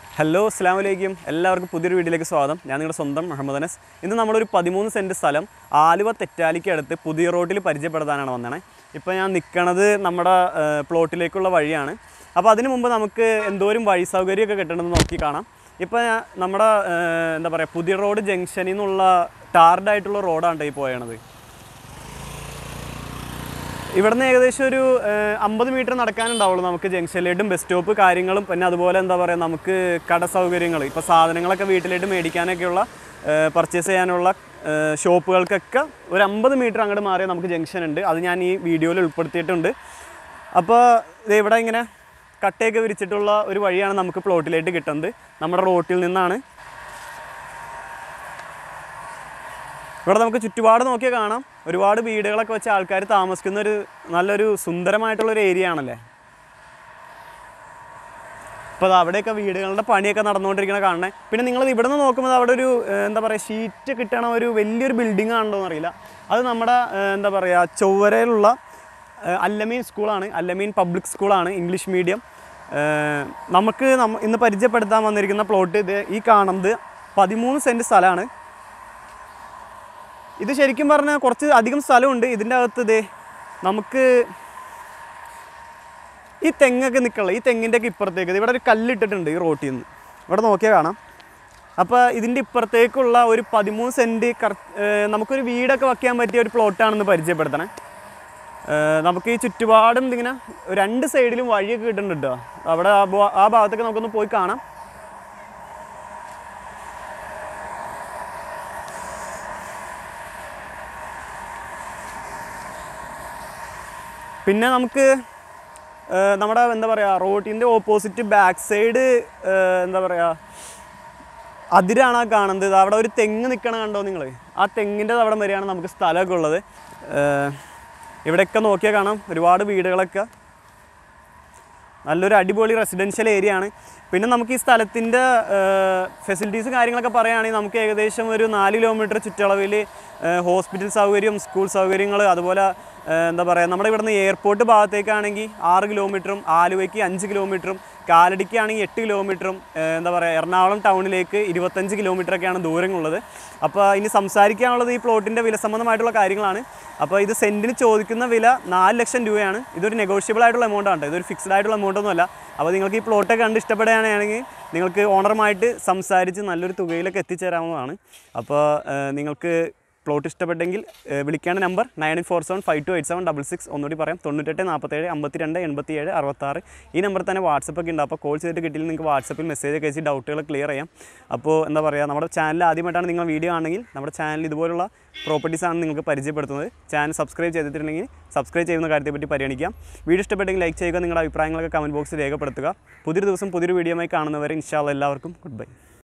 hello അസ്സാം വലൈക്കും എല്ലാവർക്കും പുതിയൊരു വീഡിയോയിലേക്ക് സ്വാഗതം ഞാൻ നിങ്ങളുടെ സ്വന്തം മുഹമ്മദ് അനസ് ഇന്ന് നമ്മളൊരു പതിമൂന്ന് സെൻറ്റ് സ്ഥലം ആലുവ തെറ്റാലിക്ക് അടുത്ത് പുതിയ റോഡിൽ പരിചയപ്പെടുത്താനാണ് വന്നത് ഇപ്പോൾ ഞാൻ നിൽക്കണത് നമ്മുടെ ഏഹ്, പ്ലോട്ടിലേക്കുള്ള വഴിയാണ് അപ്പോൾ അതിന് മുമ്പ് നമുക്ക് എന്തോരം വഴി സൗകര്യമൊക്കെ കിട്ടണമെന്ന് നോക്കി കാണാം ഇപ്പോൾ ഞാൻ നമ്മുടെ ഏഹ്, എന്താ പറയുക പുതിയ റോഡ് ജംഗ്ഷനിൽ നിന്നുള്ള ടാർഡായിട്ടുള്ള റോഡാണ് ഈ പോയണത് ഇവിടുന്ന് ഏകദേശം ഒരു അമ്പത് മീറ്റർ നടക്കാനുണ്ടാവുള്ളൂ നമുക്ക് ജംഗ്ഷനിലേട്ടും ബസ് സ്റ്റോപ്പ് കാര്യങ്ങളും പിന്നെ അതുപോലെ എന്താ പറയുക നമുക്ക് കട സൗകര്യങ്ങൾ ഇപ്പോൾ സാധനങ്ങളൊക്കെ വീട്ടിലേക്ക് മേടിക്കാനൊക്കെയുള്ള പർച്ചേസ് ചെയ്യാനുള്ള ഏഹ്, ഷോപ്പുകൾക്കൊക്കെ ഒരു അമ്പത് മീറ്റർ അങ്ങോട്ട് മാറിയാൽ നമുക്ക് ജംഗ്ഷൻ ഉണ്ട് അത് ഞാൻ ഈ വീഡിയോയിൽ ഉൾപ്പെടുത്തിയിട്ടുണ്ട് അപ്പോൾ ഇത് ഇവിടെ ഇങ്ങനെ കട്ടയൊക്കെ വിരിച്ചിട്ടുള്ള ഒരു വഴിയാണ് നമുക്ക് പ്ലോട്ടിലേക്ക് കിട്ടുന്നത് നമ്മുടെ റോട്ടിൽ നിന്നാണ് ഇവിടെ നമുക്ക് ചുറ്റുപാട് നോക്കിയാൽ കാണാം ഒരുപാട് വീടുകളൊക്കെ വെച്ച് ആൾക്കാർ താമസിക്കുന്ന ഒരു നല്ലൊരു സുന്ദരമായിട്ടുള്ള ഒരു ഏരിയ ആണല്ലേ അപ്പോൾ അവിടെയൊക്കെ വീടുകളുടെ പണിയൊക്കെ നടന്നുകൊണ്ടിരിക്കണ കാണണേ പിന്നെ നിങ്ങൾ ഇവിടെ നിന്ന് നോക്കുമ്പോൾ അവിടെ ഒരു ഏഹ്, എന്താ പറയുക ഷീറ്റ് കിട്ടണ ഒരു വലിയൊരു ബിൽഡിംഗ് ആണല്ലോ എന്നറിയില്ല അത് നമ്മുടെ ഏഹ്, എന്താ പറയുക ചൊവ്വരയിലുള്ള ഏഹ്, അല്ലമീൻ സ്കൂളാണ് അല്ലമീൻ പബ്ലിക് സ്കൂളാണ് ഇംഗ്ലീഷ് മീഡിയം ഏഹ്, നമുക്ക് നമ്മ ഇന്ന് പരിചയപ്പെടുത്താൻ വന്നിരിക്കുന്ന പ്ലോട്ട് ഇത് ഈ കാണുന്നത് പതിമൂന്ന് സെൻറ്റ് സ്ഥലമാണ് ഇത് ശരിക്കും പറഞ്ഞാൽ കുറച്ച് അധികം സ്ഥലമുണ്ട് ഇതിൻ്റെ അകത്ത് ഇതേ നമുക്ക് ഈ തെങ്ങൊക്കെ നിൽക്കുള്ള ഈ തെങ്ങിൻ്റെ ഒക്കെ ഇപ്പുറത്തേക്ക് ദേ ഇവിടെ ഒരു കല്ലിട്ടിട്ടുണ്ട് ഈ റോട്ടിൽ നിന്ന് ഇവിടെ നോക്കിയാൽ കാണാം അപ്പോൾ ഇതിൻ്റെ ഇപ്പുറത്തേക്കുള്ള ഒരു പതിമൂന്ന് സെൻറ്റ് കറ ഏഹ് നമുക്കൊരു വീടൊക്കെ വയ്ക്കാൻ പറ്റിയ ഒരു പ്ലോട്ടാണെന്ന് പരിചയപ്പെടുത്തണേ ഏഹ് നമുക്ക് ഈ ചുറ്റുപാടും ഇതിങ്ങനെ രണ്ട് സൈഡിലും വഴിയൊക്കെ കിട്ടുന്നുണ്ട് കേട്ടോ അവിടെ ആ ഭാ- ആ ഭാഗത്തൊക്കെ നമുക്കൊന്ന് പോയി കാണാം പിന്നെ നമുക്ക് ഏഹ് നമ്മുടെ എന്താ പറയുക റോഡിൻ്റെ ഓപ്പോസിറ്റ് ബാക്ക് സൈഡ് എന്താ പറയുക അതിരാണ് ആ കാണുന്നത് ഇത് അവിടെ ഒരു തെങ്ങ് നിൽക്കണ കണ്ടോ നിങ്ങൾ ആ തെങ്ങിൻ്റെ അവിടെ വരെയാണ് നമുക്ക് സ്ഥലമൊക്കെ ഉള്ളത് ഏഹ് ഇവിടെയൊക്കെ നോക്കിയാൽ കാണാം ഒരുപാട് വീടുകളൊക്കെ നല്ലൊരു അടിപൊളി റെസിഡൻഷ്യൽ ഏരിയ ആണ് പിന്നെ നമുക്ക് ഈ സ്ഥലത്തിൻ്റെ ഫെസിലിറ്റീസ് കാര്യങ്ങളൊക്കെ പറയുകയാണെങ്കിൽ നമുക്ക് ഏകദേശം ഒരു നാല് കിലോമീറ്റർ ചുറ്റളവിൽ ഹോസ്പിറ്റൽ സൗകര്യം സ്കൂൾ സൗകര്യങ്ങൾ അതുപോലെ ഏഹ്, എന്താ പറയുക നമ്മുടെ ഇവിടുന്ന് എയർപോർട്ട് ഭാഗത്തേക്കാണെങ്കിൽ ആറ് കിലോമീറ്ററും ആലുവയ്ക്ക് അഞ്ച് കിലോമീറ്ററും കാലടിക്ക് ആണെങ്കിൽ എട്ട് കിലോമീറ്ററും ഏഹ്, എന്താ പറയുക എറണാകുളം ടൗണിലേക്ക് ഇരുപത്തഞ്ച് കിലോമീറ്ററൊക്കെയാണ് ദൂരമുള്ളത് അപ്പോൾ ഇനി സംസാരിക്കാനുള്ളത് ഈ പ്ലോട്ടിൻ്റെ വില സംബന്ധമായിട്ടുള്ള കാര്യങ്ങളാണ് അപ്പോൾ ഇത് സെൻറ്റിന് ചോദിക്കുന്ന വില നാല് ലക്ഷം രൂപയാണ് ഇതൊരു നെഗോഷ്യബിൾ ആയിട്ടുള്ള എമൗണ്ട് ആണ് ഇതൊരു ഫിക്സ്ഡ് ആയിട്ടുള്ള എമൗണ്ട് ഒന്നുമല്ല അപ്പോൾ നിങ്ങൾക്ക് ഈ പ്ലോട്ടൊക്കെ കണ്ട് ഇഷ്ടപ്പെടുകയാണെങ്കിൽ നിങ്ങൾക്ക് ഓണറുമായിട്ട് സംസാരിച്ച് നല്ലൊരു തുകയിലൊക്കെ എത്തിച്ചേരാവുന്നതാണ് അപ്പോൾ ഏഹ്, നിങ്ങൾക്ക് പ്ലോട്ട് ഇഷ്ടപ്പെട്ടെങ്കിൽ ഏഹ്, വിളിക്കേണ്ട number nine eight four seven five two eight seven double six ഒന്നുകൂടി പറയാം തൊണ്ണൂറ്റെട്ട് നാൽപ്പത്തേഴ് അമ്പത്തി രണ്ട് എൺപത്തി ഏഴ് അറുപത്താറ് ഈ നമ്പറിൽ തന്നെ വാട്സപ്പ് ഒക്കെ ഉണ്ട് അപ്പോൾ കോൾ ചെയ്തിട്ട് കിട്ടിയില്ല നിങ്ങൾക്ക് വാട്സപ്പിൽ മെസ്സേജ് ഒക്കെ അയച്ച് ഡൗട്ടുകൾ ക്ലിയർ ചെയ്യാം അപ്പോൾ എന്താ പറയുക നമ്മുടെ ചാനൽ ആദ്യമായിട്ടാണ് നിങ്ങൾ വീഡിയോ ആണെങ്കിൽ നമ്മുടെ ചാനൽ ഇതുപോലുള്ള പ്രോപ്പർട്ടീസ് ആണ് നിങ്ങൾക്ക് പരിചയപ്പെടുത്തുന്നത് ചാനൽ സബ്സ്ക്രൈബ് ചെയ്തിട്ടുണ്ടെങ്കിൽ സബ്സ്ക്രൈബ് ചെയ്യുന്ന കാര്യത്തെപ്പറ്റി പരിഗണിക്കാം വീഡിയോ ഇഷ്ടപ്പെട്ടെങ്കിൽ ലൈക്ക് ചെയ്യുക നിങ്ങളുടെ അഭിപ്രായങ്ങളൊക്കെ കമൻറ്റ് ബോക്സിൽ രേഖപ്പെടുത്തുക പുതിയൊരു ദിവസം പുതിയൊരു വീഡിയോയുമായി കാണുന്നവരെ ഇൻഷാല്ല എല്ലാവർക്കും ഗുഡ് ബൈ